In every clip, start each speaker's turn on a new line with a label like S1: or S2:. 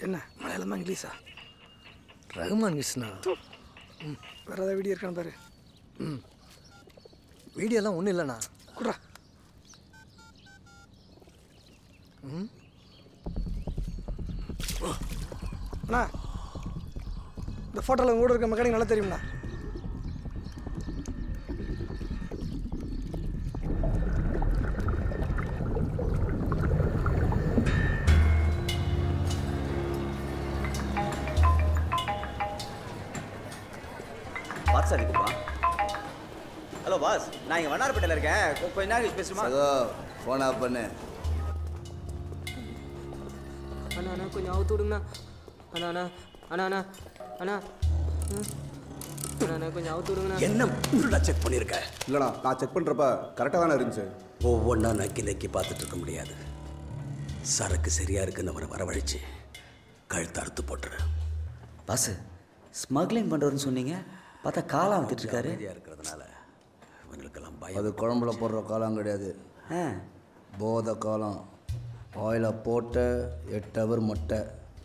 S1: என்ன மலையாளமா இங்கிலீஷா
S2: ரகுமான் கிருஷ்ணா
S1: ம் வேறு ஏதாவது வீடியோ இருக்கான்னு பாரு
S2: ம் வீடியோலாம் ஒன்றும் இல்லைண்ணா
S1: குட்ரா
S2: ம்
S1: அண்ணா இந்த ஃபோட்டோவில் கூட இருக்க மெக்கானிக் நல்லா தெரியும்ண்ணா
S3: பாஸ் சார் இருக்குப்பா ஹலோ பாஸ் நான் இங்கே வண்ணாரப்பேட்டையில் இருக்கேன் கொ- கொஞ்ச நேரம் பேசுமா
S4: சகோ ஃபோன் ஆஃப் பண்ணு
S5: அண்ணா அண்ணா கொஞ்சம் அவுத்து விடுங்கண்ணா அண்ணா அண்ணா அண்ணா அண்ணா அண்ணா ம். அண்ணா அண்ணா கொஞ்சம் அவுத்து விடுங்கண்ணா
S6: என்ன உருடா செக் பண்ணியிருக்க
S7: இல்லைண்ணா நான் செக் பண்ணுறப்ப கரெக்டாக தானே இருந்துச்சு
S6: ஒவ்வொன்றா நக்கி நக்கி பார்த்துட்டு இருக்க முடியாது சரக்கு சரியா இருக்குன்னு அவரை வரவழைச்சு கழுத்து அறுத்து போட்டுரு
S3: பாஸ் ஸ்மக்லிங் பண்ணுறதுன்னு சொன்னீங்க பார்த்தா காலம் வந்துட்டு இருக்காரு
S6: அமைதியா இருக்கிறதுனால இவங்களுக்கெல்லாம் பயம்
S4: அது குழம்புல போடுற காலம் கிடையாது
S3: ஆ
S4: போத காலம் ஆயில போட்ட எட்டு ஹவர் மொட்டை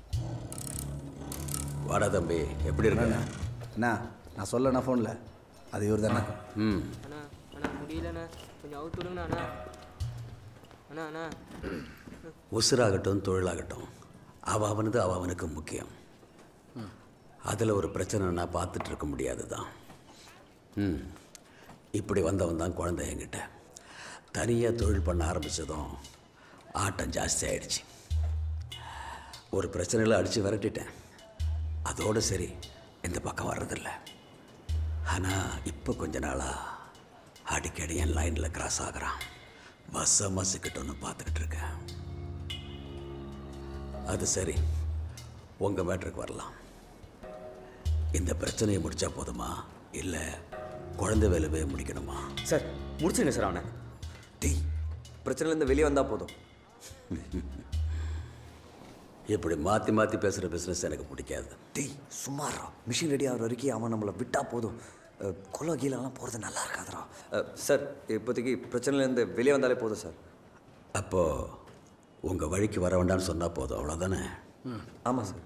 S6: வாடா தம்பி எப்படி இருக்க
S4: என்ன நான் சொல்லண்ணா ஃபோனில் அது இவர் தானே
S6: ம்
S5: அண்ணா அண்ணா முடியலண்ணா கொஞ்சம் அவுத்து விடுங்கண்ணா அண்ணா அண்ணா அண்ணா
S6: உசுராகட்டும் தொழிலாகட்டும் அவ அவனது அவ அவனுக்கு முக்கியம் அதில் ஒரு பிரச்சனைனா பார்த்துட்டு இருக்க முடியாது தான் ம் இப்படி வந்தவன் தான் குழந்தை என்கிட்ட தனியாக தொழில் பண்ண ஆரம்பித்ததும் ஆட்டம் ஜாஸ்தி ஆயிடுச்சு ஒரு பிரச்சனையில் அடித்து விரட்டிட்டேன் அதோடு சரி இந்த பக்கம் வர்றதில்ல ஆனால் இப்போ கொஞ்ச நாளாக அடிக்கடி என் லைனில் கிராஸ் ஆகுறான் பஸ்ஸை மசிக்கிட்டோன்னு பார்த்துக்கிட்டு இருக்கேன் அது சரி உங்கள் மேட்ருக்கு வரலாம் இந்த பிரச்சனையை முடிச்சா போதுமா இல்லை குழந்தை வேலைவே முடிக்கணுமா
S3: சார் முடிச்சுங்க சார் அவனை
S6: டேய்
S3: பிரச்சனைலேருந்து வெளியே வந்தால் போதும்
S6: இப்படி மாற்றி மாற்றி பேசுகிற பிஸ்னஸ் எனக்கு பிடிக்காது
S3: டேய் சும்மாறா மிஷின் ரெடி ஆகிற வரைக்கும் அவன் நம்மளை விட்டா போதும் அஹ், கொலை கீழெல்லாம் போகிறது நல்லா இருக்காதுடா சார் இப்போதைக்கு பிரச்சனைலேருந்து வெளியே வந்தாலே போதும் சார்
S6: அப்போது உங்கள் வழிக்கு வர வேண்டாம்னு சொன்னால் போதும் அவ்வளோதானே
S3: ஆமாம் சார்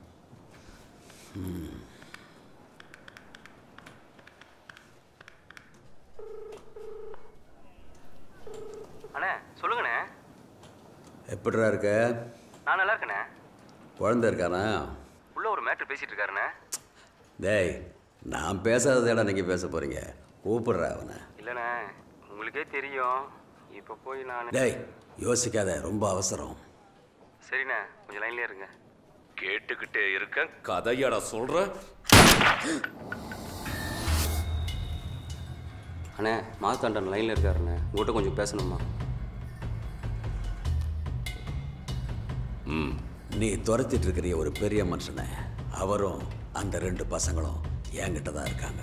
S5: அண்ணே சொல்லுங்கண்ணே
S6: எப்படிடா இருக்க
S5: நான் நல்லா இருக்கேண்ணே
S6: குழந்தை இருக்கானா
S5: உள்ள ஒரு மேட்ரு பேசிட்டு இருக்காருண்ணே
S6: டேய் நான் பேசாததேடா நீங்கள் பேச போகிறீங்க கூப்பிடுற அவனை
S5: இல்லைண்ணே உங்களுக்கே தெரியும் இப்போ போய் நான்
S6: டேய் யோசிக்காத ரொம்ப அவசரம்
S5: சரிண்ணே கொஞ்சம் லைன்லேயே இருங்க
S8: கேட்டுக்கிட்டே இருக்கேன் கதையாடா சொல்ற
S5: அண்ணே மாத்தாண்டன் லைனில் இருக்காருண்ணே உங்கள்கிட்ட கொஞ்சம் பேசணுமா
S6: ம் நீ துரத்திட்டு இருக்கிற ஒரு பெரிய மனுஷனை அவரும் அந்த ரெண்டு பசங்களும் என்கிட்ட தான் இருக்காங்க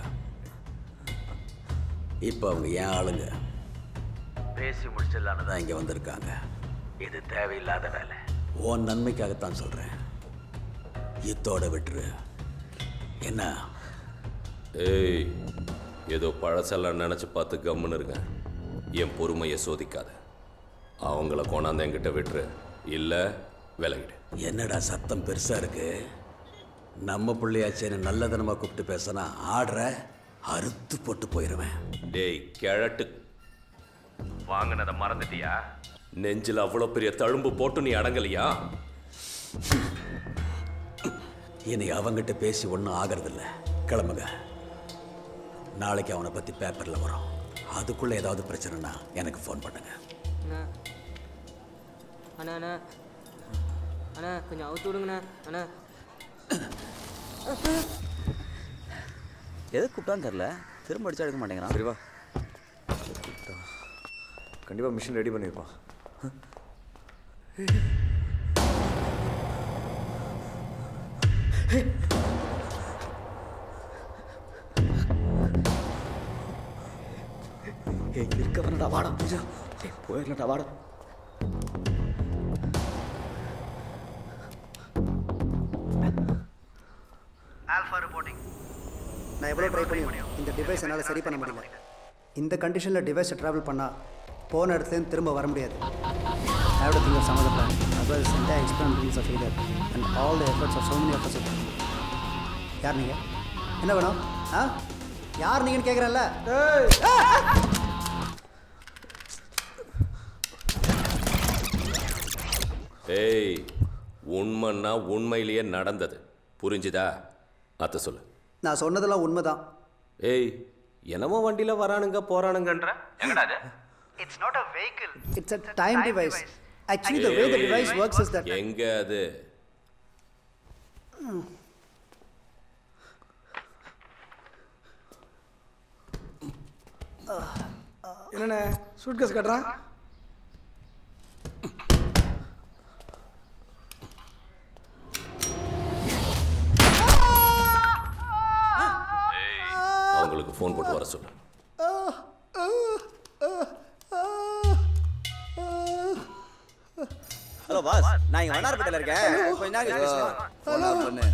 S6: இப்போ அவங்க என் ஆளுங்க பேசி முடிச்சிடலான்னு தான் இங்கே வந்திருக்காங்க இது தேவையில்லாத வேலை உன் நன்மைக்காகத்தான் சொல்கிறேன் இத்தோட விட்டுரு என்ன
S8: ஏய் ஏதோ பழசெல்லாம் நினச்சி பார்த்து கம்முன்னு இருங்க என் பொறுமையை சோதிக்காத அவங்கள கொண்டாந்து என்கிட்ட விட்டுரு இல்லை விலகிடு
S6: என்னடா சத்தம் பெருசா இருக்கு நம்ம பிள்ளையாச்சேன்னு நல்லதனமா கூப்பிட்டு பேசினா ஆடுற அறுத்து போட்டு போயிடுவேன்
S8: டேய் கிழட்டு வாங்கினதை மறந்துட்டியா நெஞ்சில் அவ்வளோ பெரிய தழும்பு போட்டு நீ அடங்கலையா
S6: இனி அவங்கிட்ட பேசி ஒன்றும் ஆகிறதில்ல கிளம்புங்க நாளைக்கு அவனை பற்றி பேப்பரில் வரும் அதுக்குள்ளே ஏதாவது பிரச்சனைனா எனக்கு ஃபோன் பண்ணுங்க
S5: அண்ணா அண்ணா அண்ணா அண்ணா கொஞ்சம் அவுத்து விடுங்கண்ணா அண்ணா
S3: எது கூப்பிட்டான்னு தெரில திரும்ப அடிச்சா எடுக்க மாட்டேங்கிறான் சரி வா கண்டிப்பாக மிஷின் ரெடி பண்ணியிருப்பான் ஏய் இருக்க வேணடா வாடா பூஜா ஏய் போயிடலடா வாடா
S9: ஆல்ஃபா ரிப்போர்ட்டிங் நான் எவ்வளோ ட்ரை பண்ணி இந்த டிவைஸ் என்னால் சரி பண்ண முடியல இந்த கண்டிஷனில் டிவைஸை ட்ராவல் பண்ணால் போன இடத்துலேருந்து திரும்ப வர முடியாது I have to think of some other plan. Otherwise, the entire experiment brings a failure. And all the efforts of so many of us. are- யார் நீங்கள் என்ன வேணும் ஆ யார் நீங்கன்னு கேட்குறேன்ல
S8: ஏய் உண்மைன்னா உண்மையிலேயே நடந்தது புரிஞ்சுதா அத்த சொல்லு
S9: நான் சொன்னதெல்லாம் உண்மைதான்
S8: ஏய் என்னமோ வண்டியில் வரானுங்க போறானுங்கன்ற எங்கடா அது
S9: it's not a vehicle it's a time device actually the way the device works is that
S8: எங்க அது
S1: என்னண்ணே சூட் கேஸ் கட்டுறான்
S8: அவங்களுக்கு ஃபோன் போட்டு வர சொல்லு
S3: ஹலோ பாஸ் நான் இங்கே வண்ணாரப்பேட்டையில் இருக்கேன் கொஞ்ச நேரம் கழிச்சு பேசுறேன்.
S4: ஃபோன் ஆஃப் பண்ணு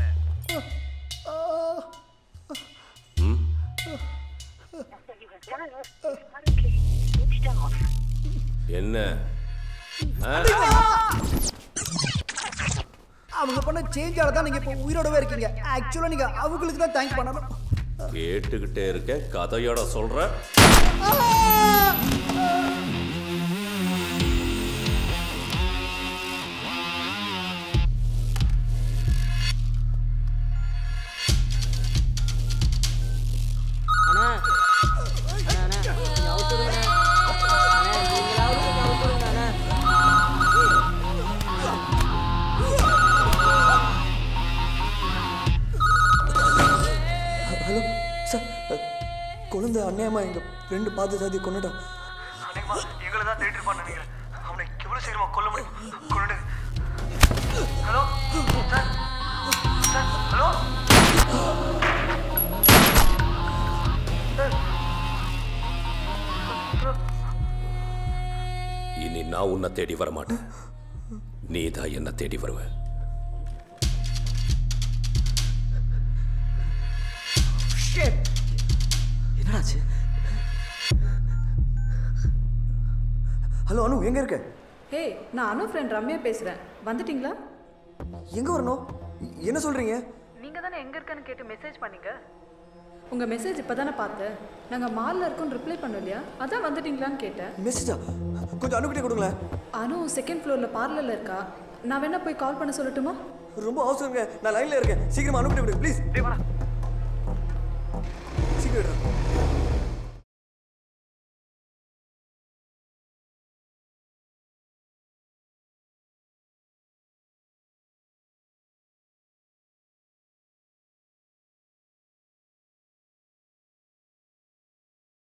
S8: என்ன ஆ?
S9: அவங்க பண்ண சேஞ்சால தான் நீங்கள் இப்போ உயிரோடவே இருக்கீங்க ஆக்சுவலாக நீங்கள் அவங்களுக்கு தான் தேங்க்ஸ் பண்ணணும்
S8: கேட்டுக்கிட்டே இருக்கேன் கதையோட சொல்ற
S5: அண்ணா அண்ணா அண்ணா கொஞ்சம் அவுத்து விடுங்கண்ணா அண்ணா நீங்களாவது கொஞ்சம் அவுத்து விடுங்க அண்ணா
S3: ஹலோ சார் குழந்தை அண்ணியம்மா எங்கள் ஃப்ரெண்டு பார்த்து சாதி கொண்டுட்டான்
S10: எங்களை தான் தேடிட்டு பண்ணீங்க அவனை எவ்வளவு சீக்கிரமா கொல்ல முடியும் கொண்டு ஹலோ சார் சார் ஹலோ
S8: இனி நான் உன்னை தேடி வர மாட்டேன் நீ தான் என்ன தேடி வருவ
S3: என்னடாச்சு ஹலோ அனு எங்கே இருக்க
S11: ஹே நான் அனு ஃப்ரெண்ட் ரம்யா பேசுகிறேன் வந்துட்டீங்களா
S3: எங்கே வரணும் என்ன சொல்கிறீங்க
S11: நீங்கள் தானே எங்கே இருக்கேன்னு கேட்டு மெசேஜ் பண்ணீங்க உங்கள் மெசேஜ் இப்போ தானே பார்த்தேன் நாங்கள் மாலில் இருக்கோம்னு ரிப்ளை பண்ணோம் இல்லையா அதான் வந்துட்டீங்களான்னு கேட்டேன்
S3: மெசேஜா கொஞ்சம் அனுப்பிட்டே கொடுங்களேன்
S11: அனு செகண்ட் ஃப்ளோரில் பார்லரில் இருக்கா நான் வேணா போய் கால் பண்ண சொல்லட்டுமா
S3: ரொம்ப அவசரங்க நான் லைனில் இருக்கேன் சீக்கிரமா அனுப்பிட்டு விடு ப்ளீஸ் சீக்கிரம் விடுறேன்